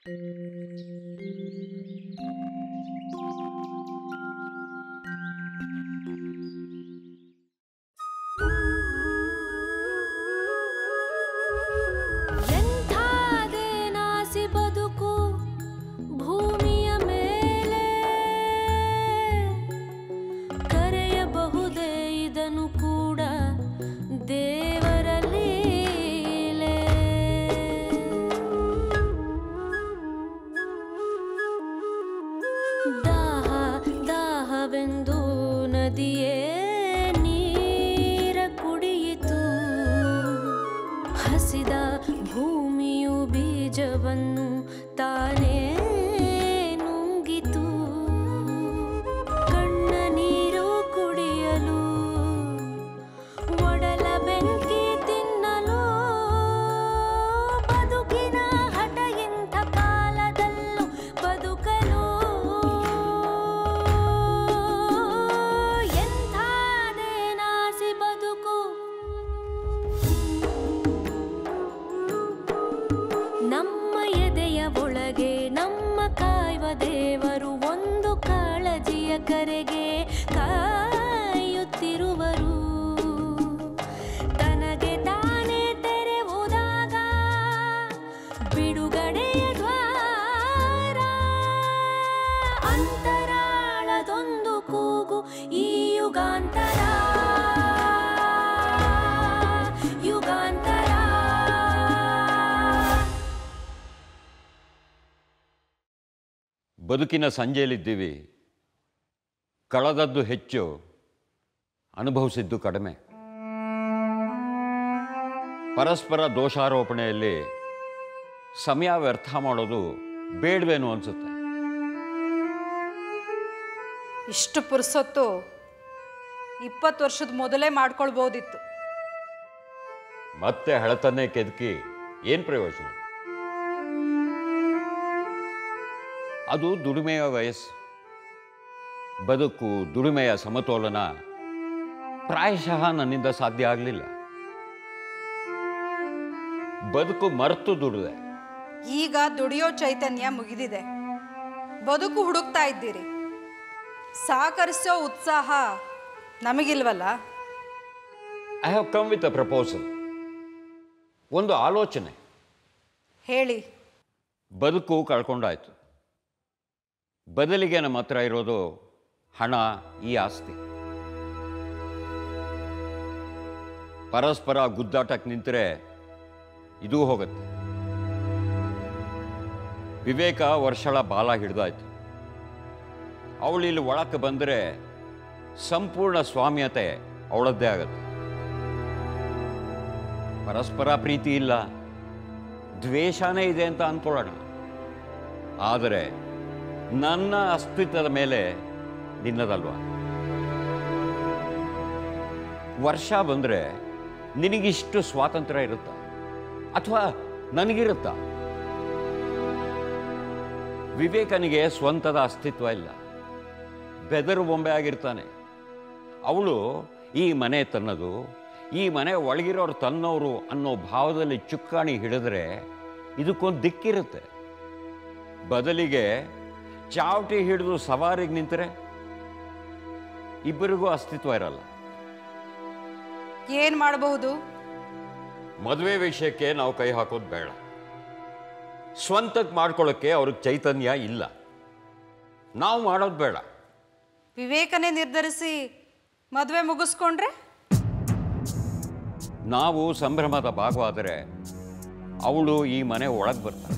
ಎಂಥಾದೇನಾಸಿ ಬದುಕು ಭೂಮಿಯ ಮೇಲೆ ಕರೆಯಬಹುದೇ ಇದನ್ನು ಕೂಡ ದೇವರ ಲೀಲೆ ದಾಹ ದಾಹವೆಂದು ನದಿಯೇ ನೀರ ಕುಡಿಯಿತು ಹಸಿದ ಭೂಮಿಯು ಬೀಜವನ್ನು ತಾನೇ ನುಂಗಿತು ಕಣ್ಣ ನೀರು ಕುಡಿಯಲು ಒಡಲ ಬೆಂಕಿ ತಿನ್ನಲು ಬದುಕಿನ ಹಠ ಇಂಥ ಕಾಲದಲ್ಲೂ ಬದುಕಲು ಎಂಥಾದೇನಾಸಿ ಬದುಕು ನಮ್ಮ ಎದೆಯ ಒಳಗೆ ನಮ್ಮ ಕಾಯುವ ದೇವರು ಒಂದು ಕಾಳಜಿಯ ಕರೆಗೆ ಕಾಯುತ್ತಿರುವರು ತನಗೆ ತಾನೇ ತೆರೆವುದಾಗ ಬಿಡುಗಡೆಯ ದ್ವಾರ ಅಂತರಾಳದೊಂದು ಕೂಗು ಈ ಯುಗಾಂತರ ಯುಗಾಂತರ ಬದುಕಿನ ಸಂಜೆಯಲ್ಲಿದ್ದೀವಿ ಕಳೆದದ್ದು ಹೆಚ್ಚು ಅನುಭವಿಸಿದ್ದು ಕಡಿಮೆ ಪರಸ್ಪರ ದೋಷಾರೋಪಣೆಯಲ್ಲಿ ಸಮಯ ವ್ಯರ್ಥ ಮಾಡೋದು ಬೇಡವೇನು ಅನಿಸುತ್ತೆ ಇಷ್ಟು ಪುರ್ಸೊತ್ತು ಇಪ್ಪತ್ತು ವರ್ಷದ ಮೊದಲೇ ಮಾಡ್ಕೊಳ್ಬೋದಿತ್ತು ಮತ್ತೆ ಹಳತನ್ನೇ ಕೆದಕಿ ಏನು ಪ್ರಯೋಜನ ಅದು ದುಡಿಮೆಯ ವಯಸ್ಸು ಬದುಕು ದುಡಿಮೆಯ ಸಮತೋಲನ ಪ್ರಾಯಶಃ ನನ್ನಿಂದ ಸಾಧ್ಯ ಆಗಲಿಲ್ಲ ಬದುಕು ಮರೆತು ದುಡಿದೆ ಈಗ ದುಡಿಯೋ ಚೈತನ್ಯ ಮುಗಿದಿದೆ ಬದುಕು ಹುಡುಕ್ತಾ ಇದ್ದೀರಿ ಸಹಕರಿಸೋ ಉತ್ಸಾಹ ನಮಗಿಲ್ವಲ್ಲ I have come with a proposal ಒಂದು ಆಲೋಚನೆ ಹೇಳಿ ಬದುಕು ಕಳ್ಕೊಂಡಾಯ್ತು ಬದಲಿಗೆ ನಮ್ಮ ಹತ್ರ ಇರೋದು ಹಣ ಈ ಆಸ್ತಿ ಪರಸ್ಪರ ಗುದ್ದಾಟಕ್ಕೆ ನಿಂತರೆ ಇದೂ ಹೋಗುತ್ತೆ ವಿವೇಕ ವರ್ಷಳ ಬಾಲ ಹಿಡ್ದಾಯ್ತು ಅವಳು ಇಲ್ಲಿ ಒಳಕ್ಕೆ ಬಂದರೆ ಸಂಪೂರ್ಣ ಸ್ವಾಮ್ಯತೆ ಅವಳದ್ದೇ ಆಗತ್ತೆ ಪರಸ್ಪರ ಪ್ರೀತಿ ಇಲ್ಲ ದ್ವೇಷನೇ ಇದೆ ಅಂತ ಅಂದ್ಕೊಳ್ಳೋಣ ಆದರೆ ನನ್ನ ಅಸ್ತಿತ್ವದ ಮೇಲೆ ನಿನ್ನದಲ್ವಾ ವರ್ಷ ಬಂದರೆ ನಿನಗಿಷ್ಟು ಸ್ವಾತಂತ್ರ್ಯ ಇರುತ್ತಾ ಅಥವಾ ನನಗಿರುತ್ತಾ ವಿವೇಕನಿಗೆ ಸ್ವಂತದ ಅಸ್ತಿತ್ವ ಇಲ್ಲ ಬೆದರು ಬೊಂಬೆ ಆಗಿರ್ತಾನೆ ಅವಳು ಈ ಮನೆ ತನ್ನದು ಈ ಮನೆ ಒಳಗಿರೋರು ತನ್ನವರು ಅನ್ನೋ ಭಾವದಲ್ಲಿ ಚುಕ್ಕಾಣಿ ಹಿಡಿದ್ರೆ ಇದಕ್ಕೊಂದು ದಿಕ್ಕಿರುತ್ತೆ ಬದಲಿಗೆ ಚಾವಟಿ ಹಿಡಿದು ಸವಾರಿಗೆ ನಿಂತರೆ ಇಬ್ಬರಿಗೂ ಅಸ್ತಿತ್ವ ಇರಲ್ಲ ಏನು ಮಾಡಬಹುದು ಮದುವೆ ವಿಷಯಕ್ಕೆ ನಾವು ಕೈ ಹಾಕೋದು ಬೇಡ ಸ್ವಂತಕ್ಕೆ ಮಾಡ್ಕೊಳ್ಳೋಕ್ಕೆ ಅವ್ರಿಗೆ ಚೈತನ್ಯ ಇಲ್ಲ ನಾವು ಮಾಡೋದು ಬೇಡ ವಿವೇಕನೇ ನಿರ್ಧರಿಸಿ ಮದುವೆ ಮುಗಿಸ್ಕೊಂಡ್ರೆ ನಾವು ಸಂಭ್ರಮದ ಭಾಗವಾದರೆ ಅವಳು ಈ ಮನೆ ಒಳಗೆ ಬರ್ತಾಳೆ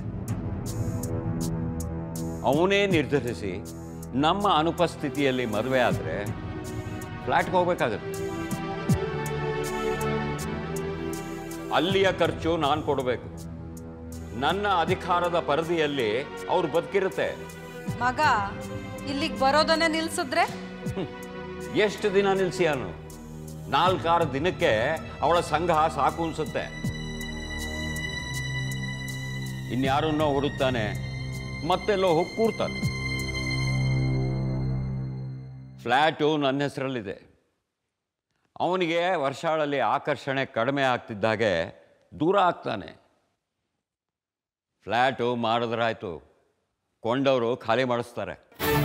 ಅವನೇ ನಿರ್ಧರಿಸಿ ನಮ್ಮ ಅನುಪಸ್ಥಿತಿಯಲ್ಲಿ ಮದುವೆ ಆದರೆ ಫ್ಲ್ಯಾಟ್ಗೆ ಹೋಗ್ಬೇಕಾಗತ್ತೆ ಅಲ್ಲಿಯ ಖರ್ಚು ನಾನು ಕೊಡಬೇಕು ನನ್ನ ಅಧಿಕಾರದ ಪರಿಧಿಯಲ್ಲಿ ಅವ್ರು ಬದುಕಿರುತ್ತೆ ಮಗ ಇಲ್ಲಿಗೆ ಬರೋದನ್ನೇ ನಿಲ್ಸಿದ್ರೆ ಎಷ್ಟು ದಿನ ನಿಲ್ಸಿಯಾನು ನಾಲ್ಕಾರು ದಿನಕ್ಕೆ ಅವಳ ಸಂಘ ಸಾಕು ಅನ್ಸುತ್ತೆ ಇನ್ಯಾರನ್ನೋ ಹುಡುಕ್ತಾನೆ ಮತ್ತೆಲ್ಲೋ ಹೋಗಿ ಕೂರ್ತಾನೆ ಫ್ಲ್ಯಾಟು ನನ್ನ ಹೆಸರಲ್ಲಿದೆ ಅವನಿಗೆ ವರ್ಷಾಳಲ್ಲಿ ಆಕರ್ಷಣೆ ಕಡಿಮೆ ಆಗ್ತಿದ್ದಾಗೆ ದೂರ ಆಗ್ತಾನೆ ಫ್ಲ್ಯಾಟು ಮಾಡಿದ್ರಾಯ್ತು ಕೊಂಡವರು ಖಾಲಿ ಮಾಡಿಸ್ತಾರೆ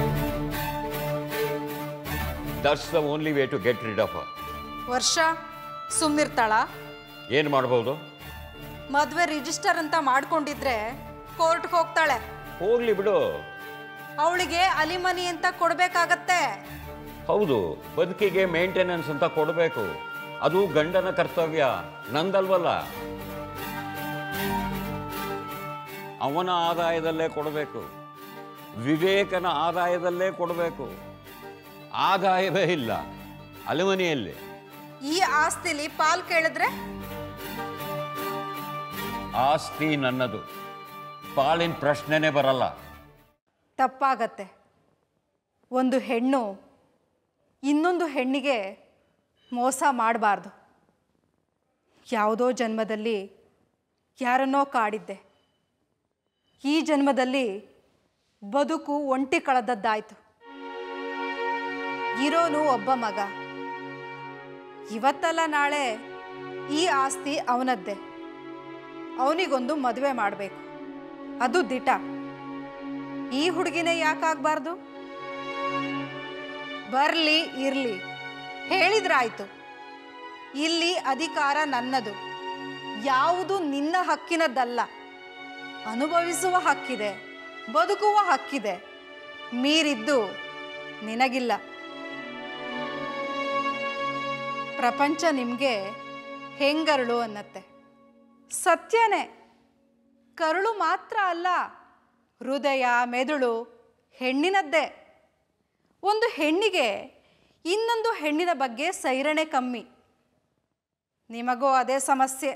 that's the only way to get rid of ವರ್ಷ ಸುಮ್ಮನಿರ್ತಾಳ ಏನು ಮಾಡ್ಬೋದು ಮದುವೆ ರಿಜಿಸ್ಟರ್ ಅಂತ ಮಾಡ್ಕೊಂಡಿದ್ರೆ ಕೋರ್ಟ್ಗೆ ಹೋಗ್ತಾಳೆ ಹೋಗ್ಲಿ ಬಿಡು ಅವಳಿಗೆ ಅಲಿಮನಿ ಅಂತ ಕೊಡ್ಬೇಕಾಗತ್ತೆ ಹೌದು ಬದುಕಿಗೆ ಮೇಂಟೆನೆನ್ಸ್ ಅಂತ ಕೊಡಬೇಕು ಅದು ಗಂಡನ ಕರ್ತವ್ಯ ನಂದಲ್ವಲ್ಲ ಅವನ ಆದಾಯದಲ್ಲೇ ಕೊಡಬೇಕು ವಿವೇಕನ ಆದಾಯದಲ್ಲೇ ಕೊಡಬೇಕು ಆದಾಯವೇ ಇಲ್ಲ ಅಲುಮನಿಯಲ್ಲಿ ಈ ಆಸ್ತಿಲಿ ಪಾಲ್ ಕೇಳಿದ್ರೆ ಆಸ್ತಿ ನನ್ನದು ಪಾಲಿನ ಪ್ರಶ್ನೆನೇ ಬರಲ್ಲ ತಪ್ಪಾಗತ್ತೆ ಒಂದು ಹೆಣ್ಣು ಇನ್ನೊಂದು ಹೆಣ್ಣಿಗೆ ಮೋಸ ಮಾಡಬಾರ್ದು ಯಾವುದೋ ಜನ್ಮದಲ್ಲಿ ಯಾರನ್ನೋ ಕಾಡಿದ್ದೆ ಈ ಜನ್ಮದಲ್ಲಿ ಬದುಕು ಒಂಟಿ ಕಳೆದದ್ದಾಯ್ತು ಇರೋನು ಒಬ್ಬ ಮಗ ಇವತ್ತಲ್ಲ ನಾಳೆ ಈ ಆಸ್ತಿ ಅವನದ್ದೇ ಅವನಿಗೊಂದು ಮದುವೆ ಮಾಡಬೇಕು ಅದು ದಿಟ ಈ ಹುಡುಗಿನೇ ಯಾಕಾಗಬಾರ್ದು ಬರ್ಲಿ ಇರ್ಲಿ ಹೇಳಿದ್ರಾಯ್ತು ಇಲ್ಲಿ ಅಧಿಕಾರ ನನ್ನದು ಯಾವುದು ನಿನ್ನ ಹಕ್ಕಿನದ್ದಲ್ಲ ಅನುಭವಿಸುವ ಹಕ್ಕಿದೆ ಬದುಕುವ ಹಕ್ಕಿದೆ ಮೀರಿದ್ದು ನಿನಗಿಲ್ಲ ಪ್ರಪಂಚ ನಿಮಗೆ ಹೆಂಗರಳು ಅನ್ನತ್ತೆ ಸತ್ಯನೇ ಕರುಳು ಮಾತ್ರ ಅಲ್ಲ ಹೃದಯ ಮೆದುಳು ಹೆಣ್ಣಿನದ್ದೇ ಒಂದು ಹೆಣ್ಣಿಗೆ ಇನ್ನೊಂದು ಹೆಣ್ಣಿನ ಬಗ್ಗೆ ಸೈರಣೆ ಕಮ್ಮಿ ನಿಮಗೂ ಅದೇ ಸಮಸ್ಯೆ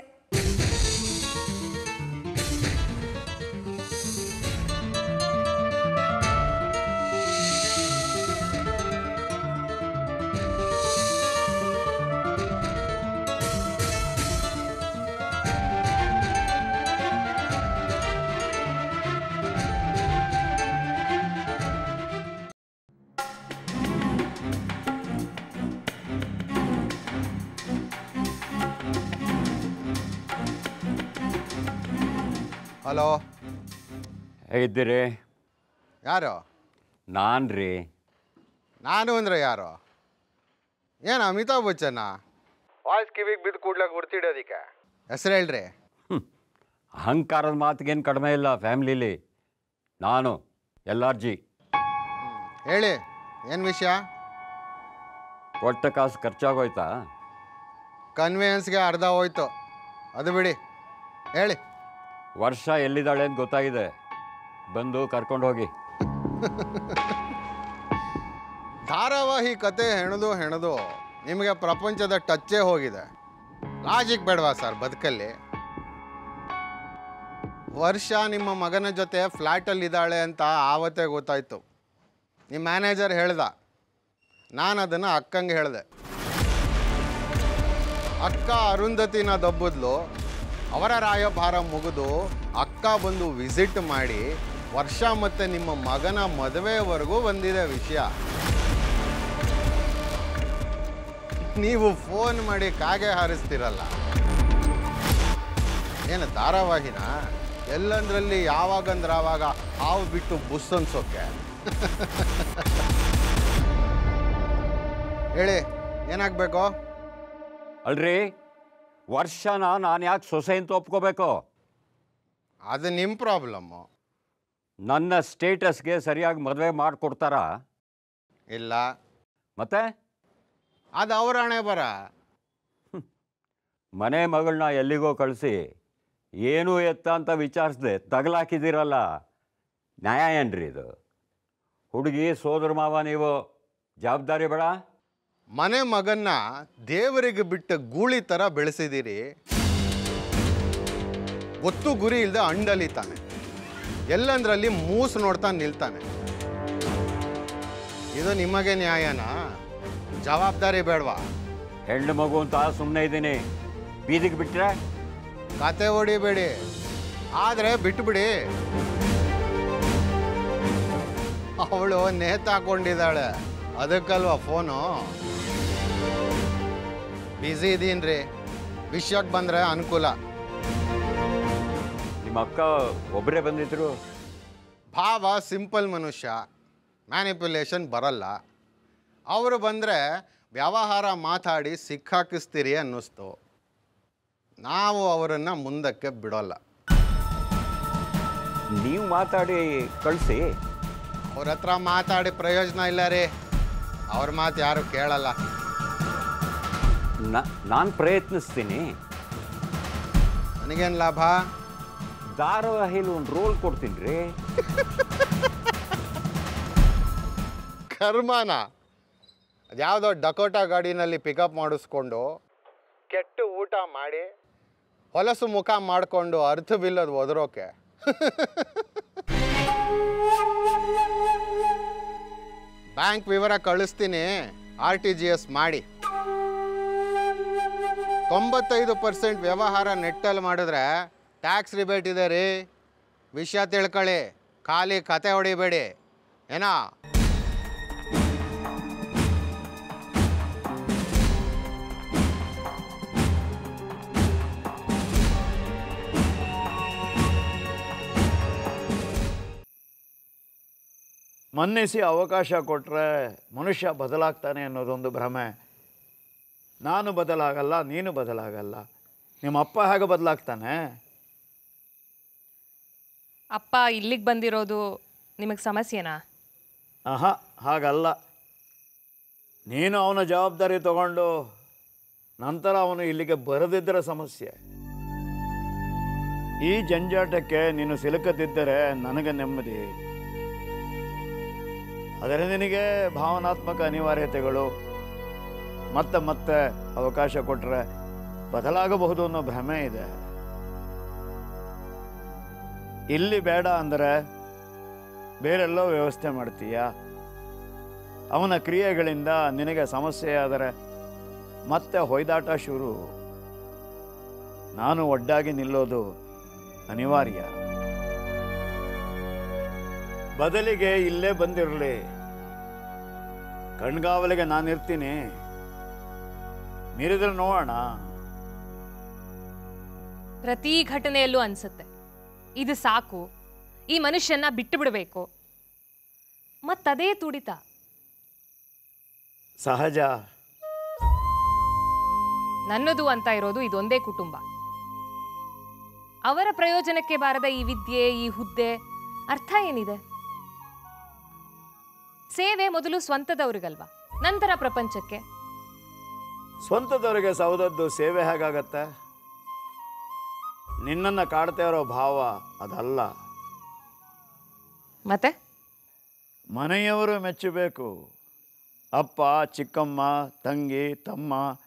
ಹಲೋ ಹೇಗಿದ್ದೀರಿ ಯಾರು ನಾನು ರೀ ನಾನು ಅಂದ್ರೆ ಯಾರು ಏನು ಅಮಿತಾಬ್ ಬಚ್ಚನ್ನ ವಾಯ್ಸ್ ಕಿವಿಗೆ ಬಿದ್ದು ಕೂಡ್ಲೆ ಗುರ್ತಿಡೋದಿಕ್ಕೆ ಹೆಸರು ಹೇಳ್ರಿ ಅಹಂಕಾರದ ಮಾತಿಗೇನು ಕಡಿಮೆ ಇಲ್ಲ ಫ್ಯಾಮ್ಲಿಲಿ ನಾನು ಎಲ್ ಆರ್ ಜಿ ಹೇಳಿ ಏನು ವಿಷಯ ಕೊಟ್ಟ ಕಾಸು ಖರ್ಚಾಗೋಯ್ತಾ ಕನ್ವೇಯನ್ಸ್ಗೆ ಅರ್ಧ ಹೋಯ್ತು ಅದು ಬಿಡಿ ಹೇಳಿ ವರ್ಷ ಎಲ್ಲಿದ್ದಾಳೆ ಅಂತ ಗೊತ್ತಾಗಿದೆ ಬಂದು ಕರ್ಕೊಂಡು ಹೋಗಿ ಧಾರಾವಾಹಿ ಕತೆ ಹೆಣದು ಹೆಣದು ನಿಮಗೆ ಪ್ರಪಂಚದ ಟಚ್ಚೇ ಹೋಗಿದೆ ಲಾಜಿಕ್ ಬೇಡವಾ ಸರ್ ಬದುಕಲ್ಲಿ ವರ್ಷ ನಿಮ್ಮ ಮಗನ ಜೊತೆ ಫ್ಲ್ಯಾಟಲ್ಲಿದ್ದಾಳೆ ಅಂತ ಆವತ್ತೇ ಗೊತ್ತಾಯ್ತು ನಿಮ್ಮ ಮ್ಯಾನೇಜರ್ ಹೇಳ್ದ ನಾನು ಅದನ್ನು ಅಕ್ಕಂಗೆ ಹೇಳಿದೆ ಅಕ್ಕ ಅರುಂಧತಿನ ದಬ್ಬದ್ಲು ಅವರ ರಾಯಭಾರ ಮುಗಿದು ಅಕ್ಕ ಬಂದು ವಿಸಿಟ್ ಮಾಡಿ ವರ್ಷ ಮತ್ತೆ ನಿಮ್ಮ ಮಗನ ಮದುವೆವರೆಗೂ ಬಂದಿದೆ ವಿಷಯ ನೀವು ಫೋನ್ ಮಾಡಿ ಕಾಗೆ ಹಾರಿಸ್ತಿರಲ್ಲ ಏನು ಧಾರಾವಾಹಿನ ಎಲ್ಲಂದ್ರಲ್ಲಿ ಯಾವಾಗಂದ್ರೆ ಆವಾಗ ಹಾವು ಬಿಟ್ಟು ಬುಸ್ ಅನ್ಸೋಕೆ ಹೇಳಿ ಏನಾಗಬೇಕು ಅಲ್ರಿ ವರ್ಷನ ನಾನು ಯಾಕೆ ಸೊಸೆ ಅಂತ ಒಪ್ಕೋಬೇಕು ಅದು ನಿಮ್ಮ ಪ್ರಾಬ್ಲಮ್ಮು ನನ್ನ ಸ್ಟೇಟಸ್ಗೆ ಸರಿಯಾಗಿ ಮದುವೆ ಮಾಡಿಕೊಡ್ತಾರಾ ಇಲ್ಲ ಮತ್ತೆ ಅದು ಅವ್ರ ಹಣೆ ಬರ ಮನೆ ಮಗಳನ್ನ ಎಲ್ಲಿಗೋ ಕಳಿಸಿ ಏನು ಎತ್ತ ಅಂತ ವಿಚಾರಿಸ್ದೆ ತಗಲಾಕಿದ್ದೀರಲ್ಲ ನ್ಯಾಯ ಏನ್ರಿ ಇದು ಹುಡುಗಿ ಸೋದರ ಮಾವ ನೀವು ಜವಾಬ್ದಾರಿ ಬೇಡ ಮನೆ ಮಗನ್ನ ದೇವರಿಗೆ ಬಿಟ್ಟ ಗೂಳಿ ಥರ ಬೆಳೆಸಿದ್ದೀರಿ ಒತ್ತು ಗುರಿ ಇಲ್ಲದೆ ಅಂಡಲಿತಾನೆ ಎಲ್ಲಂದ್ರಲ್ಲಿ ಮೂಸು ನೋಡ್ತಾ ನಿಲ್ತಾನೆ ಇದು ನಿಮಗೆ ನ್ಯಾಯನಾ ಜವಾಬ್ದಾರಿ ಬೇಡವಾ ಹೆಣ್ಣು ಮಗು ಅಂತ ಸುಮ್ಮನೆ ಇದ್ದೀನಿ ಬೀದಿಗೆ ಬಿಟ್ರೆ ಕತೆ ಹೊಡಿಬೇಡಿ ಆದರೆ ಬಿಟ್ಬಿಡಿ ಅವಳು ನೇತಾಕೊಂಡಿದ್ದಾಳೆ ಅದಕ್ಕಲ್ವಾ ಫೋನು ಬ್ಯುಸಿ ಇದೀನ್ರಿ ವಿಷಯಕ್ಕೆ ಬಂದರೆ ಅನುಕೂಲ ನಿಮ್ಮ ಅಕ್ಕ ಒಬ್ಬರೇ ಬಂದಿದ್ರು ಭಾವ ಸಿಂಪಲ್ ಮನುಷ್ಯ ಮ್ಯಾನಿಪ್ಯುಲೇಷನ್ ಬರಲ್ಲ ಅವರು ಬಂದರೆ ವ್ಯವಹಾರ ಮಾತಾಡಿ ಸಿಕ್ಕಾಕಿಸ್ತೀರಿ ಅನ್ನಿಸ್ತು ನಾವು ಅವರನ್ನು ಮುಂದಕ್ಕೆ ಬಿಡೋಲ್ಲ ನೀವು ಮಾತಾಡಿ ಕಳಿಸಿ ಅವ್ರ ಹತ್ರ ಮಾತಾಡಿ ಪ್ರಯೋಜನ ಇಲ್ಲ ರೀ ಅವ್ರ ಮಾತು ಯಾರು ಕೇಳಲ್ಲ ನಾನು ಪ್ರಯತ್ನಿಸ್ತೀನಿ ನನಗೇನು ಲಾಭ ಧಾರಾವಾಹಿಲಿ ಒಂದು ರೋಲ್ ಕೊಡ್ತೀನಿ ರೀ ಕರ್ಮನ ಅದ್ಯಾವುದೋ ಡಕೋಟಾ ಗಾಡಿನಲ್ಲಿ ಪಿಕಪ್ ಮಾಡಿಸ್ಕೊಂಡು ಕೆಟ್ಟು ಊಟ ಮಾಡಿ ಹೊಲಸು ಮುಖ ಮಾಡಿಕೊಂಡು ಅರ್ಥವಿಲ್ಲದ ಒದರೋಕೆ ಬ್ಯಾಂಕ್ ವಿವರ ಕಳಿಸ್ತೀನಿ ಆರ್ ಟಿ ಜಿ ಎಸ್ ಮಾಡಿ ತೊಂಬತ್ತೈದು ಪರ್ಸೆಂಟ್ ವ್ಯವಹಾರ ನೆಟ್ಟಲ್ಲಿ ಮಾಡಿದ್ರೆ ಟ್ಯಾಕ್ಸ್ ರಿಬೇಟ್ ಇದೆ ರೀ ವಿಷಯ ತಿಳ್ಕೊಳ್ಳಿ ಖಾಲಿ ಕತೆ ಹೊಡಿಬೇಡಿ ಏನಾ ಮನ್ನಿಸಿ ಅವಕಾಶ ಕೊಟ್ಟರೆ ಮನುಷ್ಯ ಬದಲಾಗ್ತಾನೆ ಅನ್ನೋದೊಂದು ಭ್ರಮೆ ನಾನು ಬದಲಾಗಲ್ಲ ನೀನು ಬದಲಾಗಲ್ಲ ನಿಮ್ಮ ಅಪ್ಪ ಹೇಗೆ ಬದಲಾಗ್ತಾನೆ ಅಪ್ಪ ಇಲ್ಲಿಗೆ ಬಂದಿರೋದು ನಿಮಗೆ ಸಮಸ್ಯೆನಾ ಆಹಾ ಹಾಗಲ್ಲ ನೀನು ಅವನ ಜವಾಬ್ದಾರಿ ತಗೊಂಡು ನಂತರ ಅವನು ಇಲ್ಲಿಗೆ ಬರದಿದ್ದರೆ ಸಮಸ್ಯೆ ಈ ಜಂಜಾಟಕ್ಕೆ ನೀನು ಸಿಲುಕದಿದ್ದರೆ ನನಗೆ ನೆಮ್ಮದಿ ಆದರೆ ನಿನಗೆ ಭಾವನಾತ್ಮಕ ಅನಿವಾರ್ಯತೆಗಳು ಮತ್ತೆ ಮತ್ತೆ ಅವಕಾಶ ಕೊಟ್ಟರೆ ಬದಲಾಗಬಹುದು ಅನ್ನೋ ಭ್ರಮೆ ಇದೆ ಇಲ್ಲಿ ಬೇಡ ಅಂದರೆ ಬೇರೆಲ್ಲೋ ವ್ಯವಸ್ಥೆ ಮಾಡ್ತೀಯ ಅವನ ಕ್ರಿಯೆಗಳಿಂದ ನಿನಗೆ ಸಮಸ್ಯೆ ಆದರೆ ಮತ್ತೆ ಹೊಯ್ದಾಟ ಶುರು ನಾನು ಒಡ್ಡಾಗಿ ನಿಲ್ಲೋದು ಅನಿವಾರ್ಯ ಬದಲಿಗೆ ಇಲ್ಲೇ ಬಂದಿರಲಿ ಕಣ್ಗಾವಲಿಗೆ ನಾನಿರ್ತೀನಿ ಮೀರಿದ್ರೆ ನೋಡೋಣ ಪ್ರತಿ ಘಟನೆಯಲ್ಲೂ ಅನ್ಸುತ್ತೆ ಇದು ಸಾಕು ಈ ಮನುಷ್ಯನ ಬಿಟ್ಟು ಬಿಡಬೇಕು ಮತ್ತದೇ ತುಡಿತ ಸಹಜ ನನ್ನದು ಅಂತ ಇರೋದು ಇದೊಂದೇ ಕುಟುಂಬ ಅವರ ಪ್ರಯೋಜನಕ್ಕೆ ಬಾರದ ಈ ವಿದ್ಯೆ ಈ ಹುದ್ದೆ ಅರ್ಥ ಏನಿದೆ ಸೇವೆ ಮೊದಲು ಸ್ವಂತದವ್ರಿಗಲ್ವಾ ನಂತರ ಪ್ರಪಂಚಕ್ಕೆ ಸ್ವಂತದವರಿಗೆ ಸೌದದ್ದು ಸೇವೆ ಹೇಗಾಗತ್ತೆ ನಿನ್ನನ್ನು ಕಾಡ್ತಾ ಇರೋ ಭಾವ ಅದಲ್ಲ ಮತ್ತೆ ಮನೆಯವರು ಮೆಚ್ಚಬೇಕು ಅಪ್ಪ ಚಿಕ್ಕಮ್ಮ ತಂಗಿ ತಮ್ಮ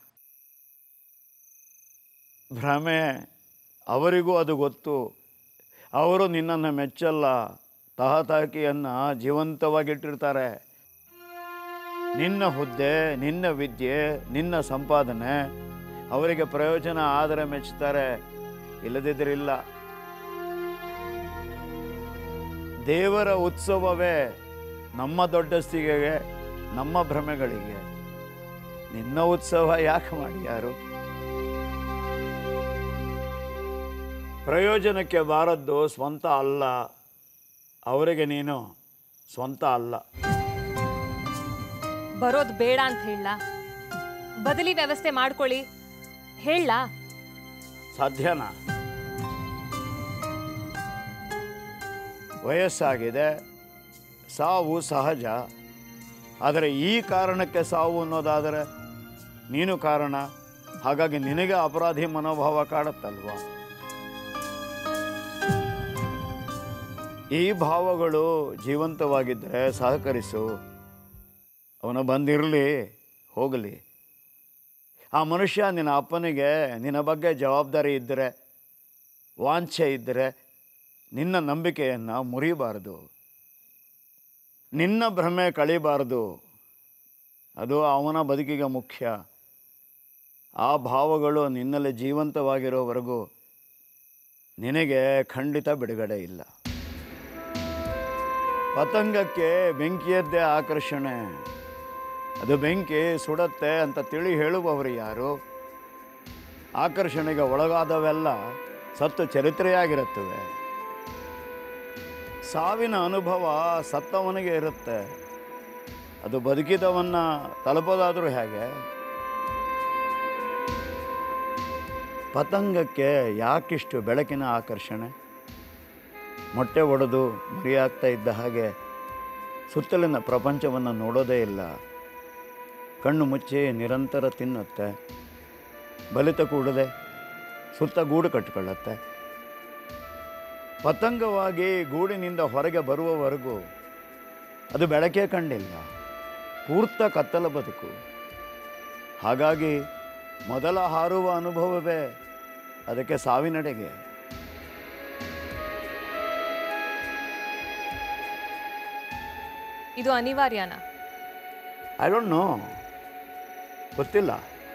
ಭ್ರಮೆ ಅವರಿಗೂ ಅದು ಗೊತ್ತು ಅವರು ನಿನ್ನನ್ನು ಮೆಚ್ಚಲ್ಲ ತಹತಾಕಿಯನ್ನು ಜೀವಂತವಾಗಿಟ್ಟಿರ್ತಾರೆ ನಿನ್ನ ಹುದ್ದೆ ನಿನ್ನ ವಿದ್ಯೆ ನಿನ್ನ ಸಂಪಾದನೆ ಅವರಿಗೆ ಪ್ರಯೋಜನ ಆದರೆ ಮೆಚ್ಚುತ್ತಾರೆ ಇಲ್ಲದಿದ್ರಿಲ್ಲ ದೇವರ ಉತ್ಸವವೇ ನಮ್ಮ ದೊಡ್ಡಸ್ತಿಗೆಗೆ ನಮ್ಮ ಭ್ರಮೆಗಳಿಗೆ ನಿನ್ನ ಉತ್ಸವ ಯಾಕೆ ಮಾಡಿ ಯಾರು ಪ್ರಯೋಜನಕ್ಕೆ ಬಾರದ್ದು ಸ್ವಂತ ಅಲ್ಲ ಅವರಿಗೆ ನೀನು ಸ್ವಂತ ಅಲ್ಲ ಬರೋದು ಬೇಡ ಅಂತ ಹೇಳ ಬದಲಿ ವ್ಯವಸ್ಥೆ ಮಾಡ್ಕೊಳ್ಳಿ ಹೇಳ ಸಾಧ್ಯನಾ ವಯಸ್ಸಾಗಿದೆ ಸಾವು ಸಹಜ ಆದರೆ ಈ ಕಾರಣಕ್ಕೆ ಸಾವು ಅನ್ನೋದಾದರೆ ನೀನು ಕಾರಣ ಹಾಗಾಗಿ ನಿನಗೆ ಅಪರಾಧಿ ಮನೋಭಾವ ಕಾಡುತ್ತಲ್ವಾ ಈ ಭಾವಗಳು ಜೀವಂತವಾಗಿದ್ದರೆ ಸಹಕರಿಸು ಅವನು ಬಂದಿರಲಿ ಹೋಗಲಿ ಆ ಮನುಷ್ಯ ನಿನ್ನ ಅಪ್ಪನಿಗೆ ನಿನ್ನ ಬಗ್ಗೆ ಜವಾಬ್ದಾರಿ ಇದ್ದರೆ ವಾಂಛೆ ಇದ್ದರೆ ನಿನ್ನ ನಂಬಿಕೆಯನ್ನು ಮುರಿಬಾರದು ನಿನ್ನ ಭ್ರಮೆ ಕಳಿಬಾರದು ಅದು ಅವನ ಬದುಕಿಗೆ ಮುಖ್ಯ ಆ ಭಾವಗಳು ನಿನ್ನಲ್ಲಿ ಜೀವಂತವಾಗಿರೋವರೆಗೂ ನಿನಗೆ ಖಂಡಿತ ಬಿಡುಗಡೆ ಇಲ್ಲ ಪತಂಗಕ್ಕೆ ಬೆಂಕಿಯದ್ದೇ ಆಕರ್ಷಣೆ ಅದು ಬೆಂಕಿ ಸುಡತ್ತೆ ಅಂತ ತಿಳಿ ಹೇಳುವವರು ಯಾರು ಆಕರ್ಷಣೆಗೆ ಒಳಗಾದವೆಲ್ಲ ಸತ್ತು ಚರಿತ್ರೆಯಾಗಿರುತ್ತವೆ ಸಾವಿನ ಅನುಭವ ಸತ್ತವನಿಗೆ ಇರುತ್ತೆ ಅದು ಬದುಕಿದವನ್ನ ತಲುಪೋದಾದರೂ ಹೇಗೆ ಪತಂಗಕ್ಕೆ ಯಾಕಿಷ್ಟು ಬೆಳಕಿನ ಆಕರ್ಷಣೆ ಮೊಟ್ಟೆ ಒಡೆದು ಮರಿಯಾಗ್ತಾ ಇದ್ದ ಹಾಗೆ ಸುತ್ತಲಿನ ಪ್ರಪಂಚವನ್ನು ನೋಡೋದೇ ಇಲ್ಲ ಕಣ್ಣು ಮುಚ್ಚಿ ನಿರಂತರ ತಿನ್ನುತ್ತೆ ಬಲಿತ ಕೂಡದೆ ಸುತ್ತ ಗೂಡು ಕಟ್ಟಿಕೊಳ್ಳುತ್ತೆ ಪತಂಗವಾಗಿ ಗೂಡಿನಿಂದ ಹೊರಗೆ ಬರುವವರೆಗೂ ಅದು ಬೆಳಕೇ ಕಂಡಿಲ್ಲ ಪೂರ್ತ ಕತ್ತಲ ಬದುಕು ಹಾಗಾಗಿ ಮೊದಲ ಹಾರುವ ಅನುಭವವೇ ಅದಕ್ಕೆ ಸಾವಿನಡೆಗೆ ಇದು ಅನಿವಾರ್ಯನ ಐ ಡೋಂಟ್ ನೋ ಗೊತ್ತಿಲ್ಲ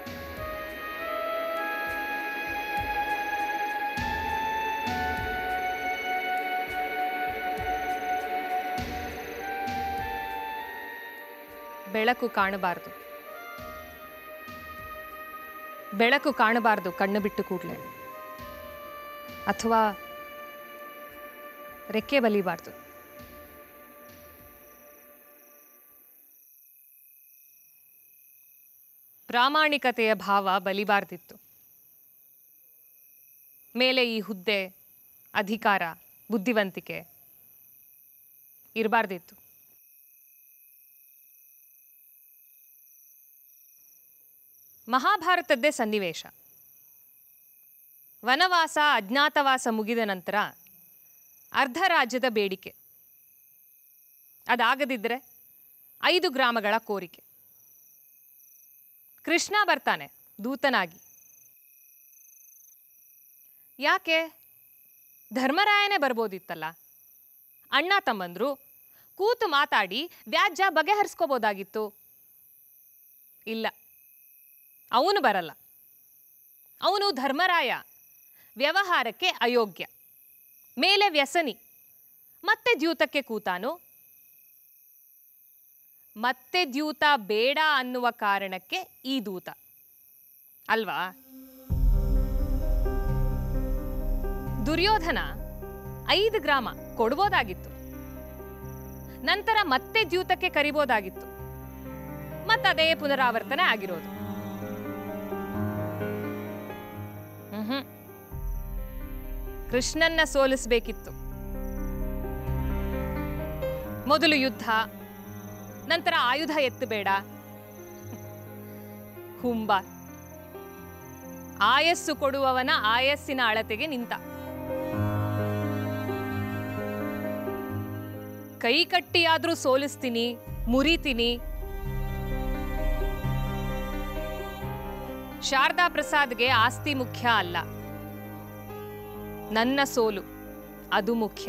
ಬೆಳಕು ಕಾಣಬಾರ್ದು ಬೆಳಕು ಕಾಣಬಾರ್ದು ಕಣ್ಣು ಬಿಟ್ಟು ಕೂಡಲೇ ಅಥವಾ ರೆಕ್ಕೆ ಬಲಿಬಾರ್ದು ಪ್ರಾಮಾಣಿಕತೆಯ ಭಾವ ಬಲಿಬಾರ್ದಿತ್ತು ಮೇಲೆ ಈ ಹುದ್ದೆ ಅಧಿಕಾರ ಬುದ್ಧಿವಂತಿಕೆ ಇರಬಾರ್ದಿತ್ತು ಮಹಾಭಾರತದ್ದೇ ಸನ್ನಿವೇಶ ವನವಾಸ ಅಜ್ಞಾತವಾಸ ಮುಗಿದ ನಂತರ ಅರ್ಧ ರಾಜ್ಯದ ಬೇಡಿಕೆ ಅದಾಗದಿದ್ದರೆ ಐದು ಗ್ರಾಮಗಳ ಕೋರಿಕೆ ಕೃಷ್ಣ ಬರ್ತಾನೆ ದೂತನಾಗಿ ಯಾಕೆ ಧರ್ಮರಾಯನೇ ಬರ್ಬೋದಿತ್ತಲ್ಲ ಅಣ್ಣ ತಮ್ಮಂದ್ರು ಕೂತು ಮಾತಾಡಿ ವ್ಯಾಜ್ಯ ಬಗೆಹರಿಸ್ಕೋಬೋದಾಗಿತ್ತು ಇಲ್ಲ ಅವನು ಬರಲ್ಲ ಅವನು ಧರ್ಮರಾಯ ವ್ಯವಹಾರಕ್ಕೆ ಅಯೋಗ್ಯ ಮೇಲೆ ವ್ಯಸನಿ ಮತ್ತೆ ದ್ಯೂತಕ್ಕೆ ಕೂತಾನು ಮತ್ತೆ ದ್ಯೂತ ಬೇಡ ಅನ್ನುವ ಕಾರಣಕ್ಕೆ ಈ ದೂತ ಅಲ್ವಾ ದುರ್ಯೋಧನ ಐದು ಗ್ರಾಮ ಕೊಡ್ಬೋದಾಗಿತ್ತು ನಂತರ ಮತ್ತೆ ದ್ಯೂತಕ್ಕೆ ಕರಿಬೋದಾಗಿತ್ತು ಮತ್ತದೇ ಪುನರಾವರ್ತನೆ ಆಗಿರೋದು ಮ್ಹೂ. ಕೃಷ್ಣನ್ನ ಸೋಲಿಸ್ಬೇಕಿತ್ತು ಮೊದಲು ಯುದ್ಧ ನಂತರ ಆಯುಧ ಎತ್ತಬೇಡ ಹುಂಬ ಆಯಸ್ಸು ಕೊಡುವವನ ಆಯಸ್ಸಿನ ಅಳತೆಗೆ ನಿಂತ ಕೈ ಕಟ್ಟಿಯಾದ್ರೂ ಸೋಲಿಸ್ತೀನಿ ಮುರಿತೀನಿ ಶಾರದಾ ಪ್ರಸಾದ್ಗೆ ಆಸ್ತಿ ಮುಖ್ಯ ಅಲ್ಲ ನನ್ನ ಸೋಲು ಅದು ಮುಖ್ಯ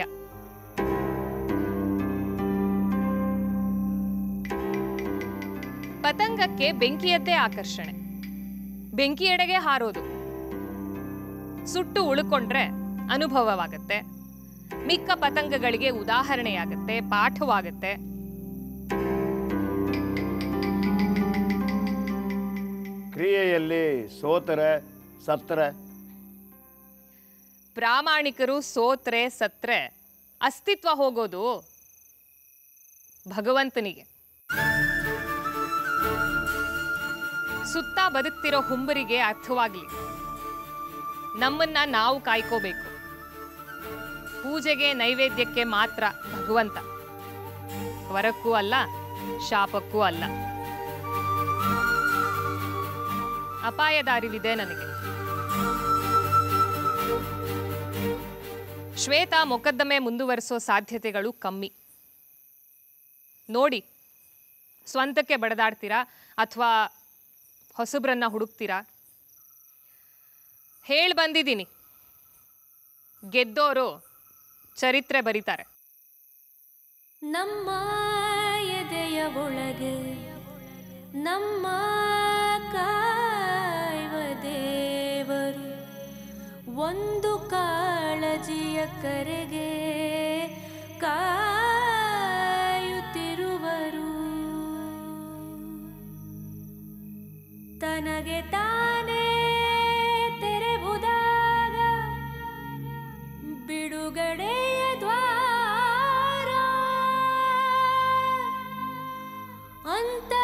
ಪತಂಗಕ್ಕೆ ಬೆಂಕಿಯದ್ದೇ ಆಕರ್ಷಣೆ ಬೆಂಕಿಯೆಡೆಗೆ ಹಾರೋದು ಸುಟ್ಟು ಉಳ್ಕೊಂಡ್ರೆ ಅನುಭವವಾಗತ್ತೆ ಮಿಕ್ಕ ಪತಂಗಗಳಿಗೆ ಉದಾಹರಣೆಯಾಗತ್ತೆ ಪಾಠವಾಗತ್ತೆ ಕ್ರಿಯೆಯಲ್ಲಿ ಸೋತರೆ ಸತ್ತರೆ ಪ್ರಾಮಾಣಿಕರು ಸೋತ್ರೆ ಸತ್ರೆ ಅಸ್ತಿತ್ವ ಹೋಗೋದು ಭಗವಂತನಿಗೆ ಸುತ್ತ ಬದುಕ್ತಿರೋ ಹುಂಬರಿಗೆ ಅರ್ಥವಾಗ್ಲಿ ನಮ್ಮನ್ನ ನಾವು ಕಾಯ್ಕೋಬೇಕು ಪೂಜೆಗೆ ನೈವೇದ್ಯಕ್ಕೆ ಮಾತ್ರ ಭಗವಂತ ವರಕ್ಕೂ ಅಲ್ಲ ಶಾಪಕ್ಕೂ ಅಲ್ಲ ಅಪಾಯದ ಅರಿವಿದೆ ನನಗೆ ಶ್ವೇತಾ ಮೊಕದ್ದಮೆ ಮುಂದುವರಿಸೋ ಸಾಧ್ಯತೆಗಳು ಕಮ್ಮಿ ನೋಡಿ ಸ್ವಂತಕ್ಕೆ ಬಡದಾಡ್ತೀರಾ ಅಥವಾ ಹೊಸಬ್ರನ್ನ ಹುಡುಕ್ತೀರಾ ಹೇಳಿ ಬಂದಿದ್ದೀನಿ ಗೆದ್ದೋರು ಚರಿತ್ರೆ ಬರೀತಾರೆ ನಮ್ಮ ಎದೆಯ ಒಳಗೆ ನಮ್ಮ ಕಾಯುವ ದೇವರು ಒಂದು ಕಾಳಜಿಯ ಕರೆಗೆ ಕಾಯುತ್ತಿರುವರು ತನಗೆ ತಾನೇ ತೆರೆಬುದಾಗ ಅಂತ